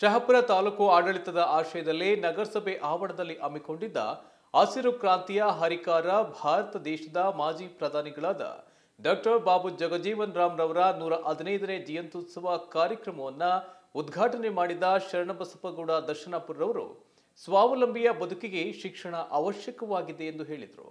ಶಹಪುರ ತಾಲೂಕು ಆಡಳಿತದ ಆಶ್ರಯದಲ್ಲಿ ನಗರಸಭೆ ಆವರಣದಲ್ಲಿ ಹಮ್ಮಿಕೊಂಡಿದ್ದ ಹಸಿರು ಕ್ರಾಂತಿಯ ಹರಿಕಾರ ಭಾರತ ದೇಶದ ಮಾಜಿ ಪ್ರಧಾನಿಗಳಾದ ಡಾಕ್ಟರ್ ಬಾಬು ಜಗಜೀವನ್ ರಾಮ್ ರವರ ನೂರ ಹದಿನೈದನೇ ಜಯಂತ್ಯುತ್ಸವ ಕಾರ್ಯಕ್ರಮವನ್ನ ಉದ್ಘಾಟನೆ ಮಾಡಿದ ಶರಣಬಸಪ್ಪಗೌಡ ದರ್ಶನಾಪುರರವರು ಸ್ವಾವಲಂಬಿಯ ಬದುಕಿಗೆ ಶಿಕ್ಷಣ ಅವಶ್ಯಕವಾಗಿದೆ ಎಂದು ಹೇಳಿದರು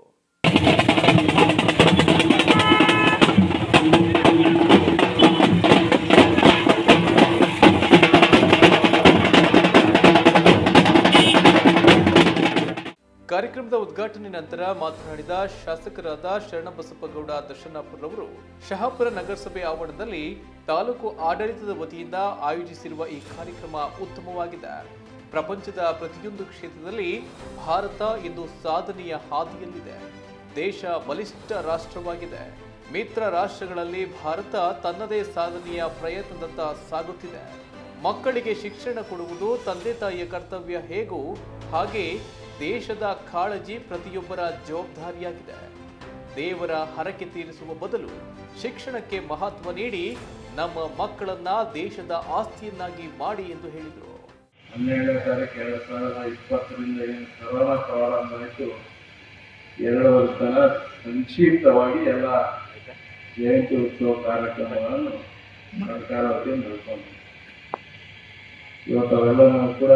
ಕಾರ್ಯಕ್ರಮದ ಉದ್ಘಾಟನೆ ನಂತರ ಮಾತನಾಡಿದ ಶಾಸಕರಾದ ಶರಣಬಸಪ್ಪಗೌಡ ದರ್ಶನಾಪುರರವರು ಶಹಾಪುರ ನಗರಸಭೆ ಆವರಣದಲ್ಲಿ ತಾಲೂಕು ಆಡಳಿತದ ವತಿಯಿಂದ ಆಯೋಜಿಸಿರುವ ಈ ಕಾರ್ಯಕ್ರಮ ಉತ್ತಮವಾಗಿದೆ ಪ್ರಪಂಚದ ಪ್ರತಿಯೊಂದು ಕ್ಷೇತ್ರದಲ್ಲಿ ಭಾರತ ಇಂದು ಸಾಧನೆಯ ಹಾದಿಯಲ್ಲಿದೆ ದೇಶ ಬಲಿಷ್ಠ ರಾಷ್ಟ್ರವಾಗಿದೆ ಮಿತ್ರ ರಾಷ್ಟ್ರಗಳಲ್ಲಿ ಭಾರತ ತನ್ನದೇ ಸಾಧನೆಯ ಪ್ರಯತ್ನದತ್ತ ಸಾಗುತ್ತಿದೆ ಮಕ್ಕಳಿಗೆ ಶಿಕ್ಷಣ ಕೊಡುವುದು ತಂದೆ ತಾಯಿಯ ಕರ್ತವ್ಯ ಹೇಗೋ ಹಾಗೆ ದೇಶದ ಕಾಳಜಿ ಪ್ರತಿಯೊಬ್ಬರ ಜವಾಬ್ದಾರಿಯಾಗಿದೆ ದೇವರ ಹರಕೆ ತೀರಿಸುವ ಬದಲು ಶಿಕ್ಷಣಕ್ಕೆ ಮಹತ್ವ ನೀಡಿ ನಮ್ಮ ಮಕ್ಕಳನ್ನ ದೇಶದ ಆಸ್ತಿಯನ್ನಾಗಿ ಮಾಡಿ ಎಂದು ಹೇಳಿದರು ಹನ್ನೆರಡನೇ ತಾರೀಕು ಎರಡು ಸಾವಿರದ ಇಪ್ಪತ್ತರಿಂದ ಏನು ಕರೋನಾ ಪ್ರಾರಂಭ ಆಯಿತು ಎರಡು ವರ್ಷ ಸಂಕ್ಷಿಪ್ತವಾಗಿ ಎಲ್ಲ ಜಯಂತಿ ಉತ್ಸವ ಕಾರ್ಯಕ್ರಮಗಳನ್ನು ಸರ್ಕಾರ ವತಿಯಿಂದ ನಡೆಸ್ಕೊಂಡು ಇವತ್ತು ಅವೆಲ್ಲನೂ ಕೂಡ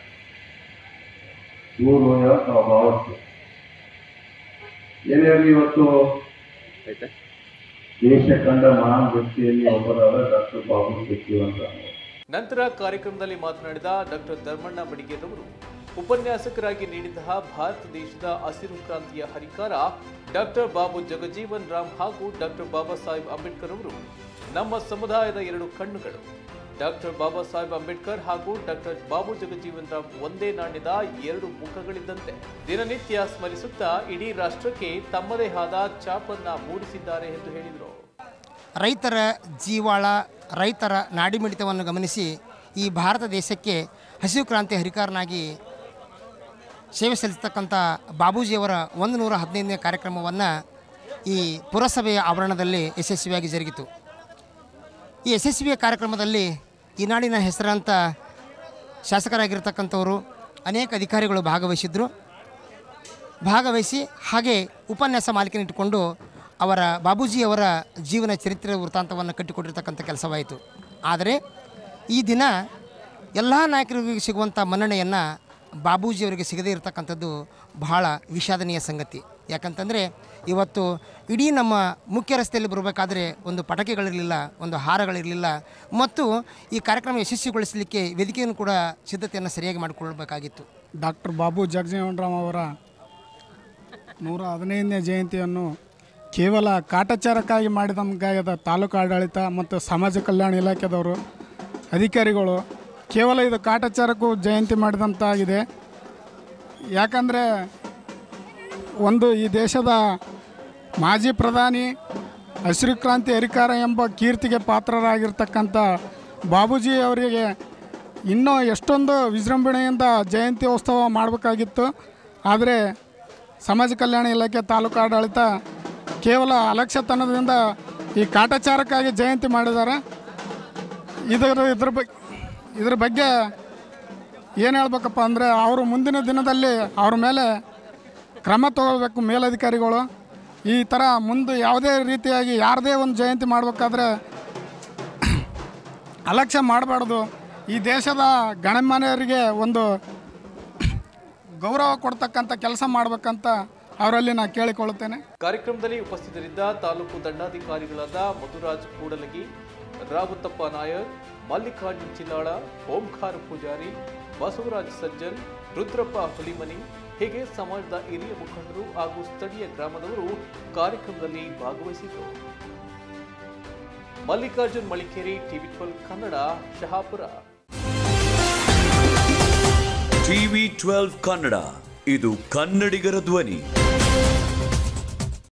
ದೂರ ಅಂತ ನಾವು ಭಾವಿಸ್ತೀವಿ ಏನೇ ಆಗಲಿ ಇವತ್ತು ದೇಶ ಕಂಡ ಮಹಾನ್ ವ್ಯಕ್ತಿಯಲ್ಲಿ ಒಬ್ಬರಾದ ಡಾಕ್ಟರ್ ಬಾಬು ಜಗಜೀವನ್ ರಾಮ್ ಅವರು. ನಂತರ ಕಾರ್ಯಕ್ರಮದಲ್ಲಿ ಮಾತನಾಡಿದ ಡಾಕ್ಟರ್ ಧರ್ಮಣ್ಣ ಬಡಿಗೇರವರು ಉಪನ್ಯಾಸಕರಾಗಿ ನೀಡಿದ ಭಾರತ ದೇಶದ ಹಸಿರು ಕ್ರಾಂತಿಯ ಹರಿಕಾರ ಡಾಕ್ಟರ್ ಬಾಬು ಜಗಜೀವನ್ ರಾಮ್ ಹಾಗೂ ಡಾಕ್ಟರ್ ಬಾಬಾ ಸಾಹೇಬ್ ಅಂಬೇಡ್ಕರ್ ಅವರು ನಮ್ಮ ಸಮುದಾಯದ ಎರಡು ಕಣ್ಣುಗಳು ಡಾಕ್ಟರ್ ಬಾಬಾ ಸಾಹೇಬ್ ಅಂಬೇಡ್ಕರ್ ಹಾಗೂ ಡಾಕ್ಟರ್ ಬಾಬು ಜಗಜೀವನ್ ರಾಮ್ ಒಂದೇ ನಾಣ್ಯದ ಎರಡು ಮುಖಗಳಿದ್ದಂತೆ ದಿನನಿತ್ಯ ಸ್ಮರಿಸುತ್ತಾ ಇಡೀ ರಾಷ್ಟ್ರಕ್ಕೆ ತಮ್ಮದೇ ಆದ ಛಾಪನ್ನ ಮೂಡಿಸಿದ್ದಾರೆ ಎಂದು ಹೇಳಿದರು ರೈತರ ಜೀವಾಳ ರೈತರ ನಾಡಿಮಿಡಿತವನ್ನು ಗಮನಿಸಿ ಈ ಭಾರತ ದೇಶಕ್ಕೆ ಹಸಿರು ಕ್ರಾಂತಿ ಹರಿಕಾರನಾಗಿ ಸೇವೆ ಸಲ್ಲಿಸ್ತಕ್ಕಂಥ ಬಾಬೂಜಿಯವರ ಒಂದು ನೂರ ಹದಿನೈದನೇ ಕಾರ್ಯಕ್ರಮವನ್ನು ಈ ಪುರಸಭೆಯ ಆವರಣದಲ್ಲಿ ಯಶಸ್ವಿಯಾಗಿ ಜರುಗಿತು ಈ ಯಶಸ್ವಿಯ ಕಾರ್ಯಕ್ರಮದಲ್ಲಿ ಈ ನಾಡಿನ ಹೆಸರಾಂತ ಶಾಸಕರಾಗಿರ್ತಕ್ಕಂಥವರು ಅನೇಕ ಅಧಿಕಾರಿಗಳು ಭಾಗವಹಿಸಿದ್ರು ಭಾಗವಹಿಸಿ ಹಾಗೆ ಉಪನ್ಯಾಸ ಮಾಲಿಕೆನಿಟ್ಟುಕೊಂಡು ಅವರ ಬಾಬೂಜಿಯವರ ಜೀವನ ಚರಿತ್ರೆ ವೃತ್ತಾಂತವನ್ನು ಕಟ್ಟಿಕೊಟ್ಟಿರ್ತಕ್ಕಂಥ ಕೆಲಸವಾಯಿತು ಆದರೆ ಈ ದಿನ ಎಲ್ಲ ನಾಯಕರಿಗೂ ಸಿಗುವಂಥ ಮನ್ನಣೆಯನ್ನು ಬಾಬೂಜಿಯವರಿಗೆ ಸಿಗದೇ ಇರತಕ್ಕಂಥದ್ದು ಬಹಳ ವಿಷಾದನೀಯ ಸಂಗತಿ ಯಾಕಂತಂದರೆ ಇವತ್ತು ಇಡೀ ನಮ್ಮ ಮುಖ್ಯ ರಸ್ತೆಯಲ್ಲಿ ಬರಬೇಕಾದ್ರೆ ಒಂದು ಪಟಾಕಿಗಳಿರಲಿಲ್ಲ ಒಂದು ಹಾರಗಳಿರಲಿಲ್ಲ ಮತ್ತು ಈ ಕಾರ್ಯಕ್ರಮ ಯಶಸ್ವಿಗೊಳಿಸಲಿಕ್ಕೆ ವೇದಿಕೆಯನ್ನು ಕೂಡ ಸಿದ್ಧತೆಯನ್ನು ಸರಿಯಾಗಿ ಮಾಡಿಕೊಳ್ಳಬೇಕಾಗಿತ್ತು ಡಾಕ್ಟರ್ ಬಾಬು ಜಗಜೀವನರಾಮ್ ಅವರ ನೂರ ಹದಿನೈದನೇ ಜಯಂತಿಯನ್ನು ಕೇವಲ ಕಾಟಾಚಾರಕ್ಕಾಗಿ ಮಾಡಿದಂಗಾಗದ ತಾಲೂಕು ಆಡಳಿತ ಮತ್ತು ಸಮಾಜ ಕಲ್ಯಾಣ ಇಲಾಖೆದವರು ಅಧಿಕಾರಿಗಳು ಕೇವಲ ಇದು ಕಾಟಾಚಾರಕ್ಕೂ ಜಯಂತಿ ಮಾಡಿದಂತಾಗಿದೆ ಯಾಕಂದರೆ ಒಂದು ಈ ದೇಶದ ಮಾಜಿ ಪ್ರಧಾನಿ ಹಸಿರು ಕ್ರಾಂತಿ ಹರಿಕಾರ ಎಂಬ ಕೀರ್ತಿಗೆ ಪಾತ್ರರಾಗಿರ್ತಕ್ಕಂಥ ಬಾಬೂಜಿ ಅವರಿಗೆ ಇನ್ನೂ ಎಷ್ಟೊಂದು ವಿಜೃಂಭಣೆಯಿಂದ ಜಯಂತಿ ಉತ್ಸವ ಮಾಡಬೇಕಾಗಿತ್ತು ಆದರೆ ಸಮಾಜ ಕಲ್ಯಾಣ ಇಲಾಖೆ ತಾಲೂಕು ಆಡಳಿತ ಕೇವಲ ಅಲಕ್ಷ್ಯತನದಿಂದ ಈ ಕಾಟಾಚಾರಕ್ಕಾಗಿ ಜಯಂತಿ ಮಾಡಿದ್ದಾರೆ ಇದರ ಇದ್ರ ಬಗ್ಗೆ ಇದ್ರ ಬಗ್ಗೆ ಏನು ಹೇಳ್ಬೇಕಪ್ಪ ಅಂದರೆ ಅವರು ಮುಂದಿನ ದಿನದಲ್ಲಿ ಅವ್ರ ಮೇಲೆ ಕ್ರಮ ತಗೋಬೇಕು ಮೇಲಧಿಕಾರಿಗಳು ಈ ಥರ ಮುಂದೆ ಯಾವುದೇ ರೀತಿಯಾಗಿ ಯಾರದೇ ಒಂದು ಜಯಂತಿ ಮಾಡಬೇಕಾದ್ರೆ ಅಲಕ್ಷ್ಯ ಮಾಡಬಾರ್ದು ಈ ದೇಶದ ಗಣಮಾನ್ಯರಿಗೆ ಒಂದು ಗೌರವ ಕೊಡ್ತಕ್ಕಂಥ ಕೆಲಸ ಮಾಡಬೇಕಂತ ಅವರಲ್ಲಿ ನಾನು ಕೇಳಿಕೊಳ್ಳುತ್ತೇನೆ ಕಾರ್ಯಕ್ರಮದಲ್ಲಿ ಉಪಸ್ಥಿತರಿದ್ದ ತಾಲೂಕು ದಂಡಾಧಿಕಾರಿಗಳಾದ ಮಧುರಾಜ್ ಕೂಡಲಗಿ ರಾವುತಪ್ಪ ನಾಯರ್ ಮಲ್ಲಿಕಾರ್ಜುನ್ ಚಿನ್ನಾಳ ಓಂಕಾರ ಪೂಜಾರಿ ಬಸವರಾಜ್ ಸಜ್ಜನ್ ರುದ್ರಪ್ಪ ಹುಲಿಮನಿ ಹೀಗೆ ಸಮಾಜದ ಹಿರಿಯ ಮುಖಂಡರು ಹಾಗೂ ಸ್ಥಳೀಯ ಗ್ರಾಮದವರು ಕಾರ್ಯಕ್ರಮದಲ್ಲಿ ಭಾಗವಹಿಸಿದ್ದರು Mallikarjun Malikeri TV twelve Kannada Shahapur TV twelve Kannada ಇದು ಕನ್ನಡಿಗರ ಧ್ವನಿ